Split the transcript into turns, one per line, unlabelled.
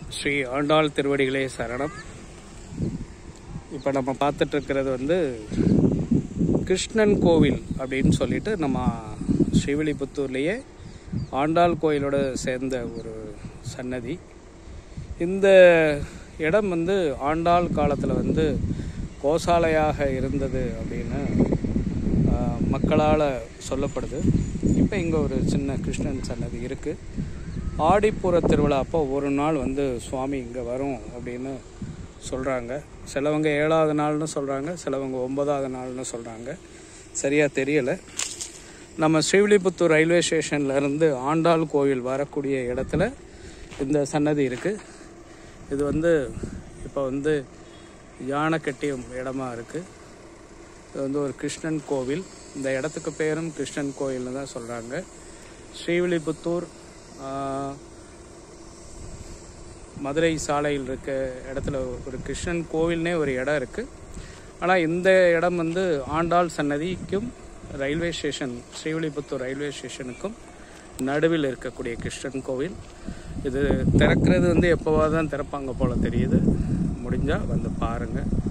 ஸ்ரீ ஆண்டாள் திருவடிகளே சரணம் இப்போ நம்ம பார்த்துட்டு இருக்கிறது வந்து கிருஷ்ணன் கோவில் அப்படின்னு சொல்லிட்டு நம்ம ஸ்ரீவில்லிபுத்தூர்லேயே ஆண்டாள் கோயிலோட சேர்ந்த ஒரு சன்னதி இந்த இடம் வந்து ஆண்டாள் காலத்தில் வந்து கோசாலையாக இருந்தது அப்படின்னு ஆஹ், மக்களால் சொல்லப்படுது இப்போ இங்கே ஒரு சின்ன கிருஷ்ணன் சன்னதி இருக்குது ஆடிப்பூர திருவிழா அப்போ ஒரு நாள் வந்து சுவாமி இங்கே வரும் அப்படின்னு சொல்கிறாங்க சிலவங்க ஏழாவது நாள்னு சொல்கிறாங்க சிலவங்க ஒன்பதாவது நாள்னு சொல்கிறாங்க சரியாக தெரியலை நம்ம ஸ்ரீவில்லிபுத்தூர் ரயில்வே ஸ்டேஷன்ல இருந்து ஆண்டாள் கோவில் வரக்கூடிய இடத்துல இந்த சன்னதி இருக்குது இது வந்து இப்போ வந்து யானை கட்டிய இடமா இருக்குது இது வந்து ஒரு கிருஷ்ணன் கோவில் இந்த இடத்துக்கு பேரும் கிருஷ்ணன் கோயில்னு தான் சொல்கிறாங்க ஸ்ரீவில்லிபுத்தூர் ஆஹ், மதுரை சாலையில் இருக்க இடத்துல ஒரு கிருஷ்ணன் கோவில்னே ஒரு இடம் இருக்குது ஆனால் இந்த இடம் வந்து ஆண்டாள் சன்னதிக்கும் ரயில்வே ஸ்டேஷன் ஸ்ரீவில்லிபுத்தூர் ரயில்வே ஸ்டேஷனுக்கும் நடுவில் இருக்கக்கூடிய கிருஷ்ணன் கோவில் இது திறக்கிறது வந்து எப்போவாது தான் திறப்பாங்க போல தெரியுது முடிஞ்சால் வந்து பாருங்கள்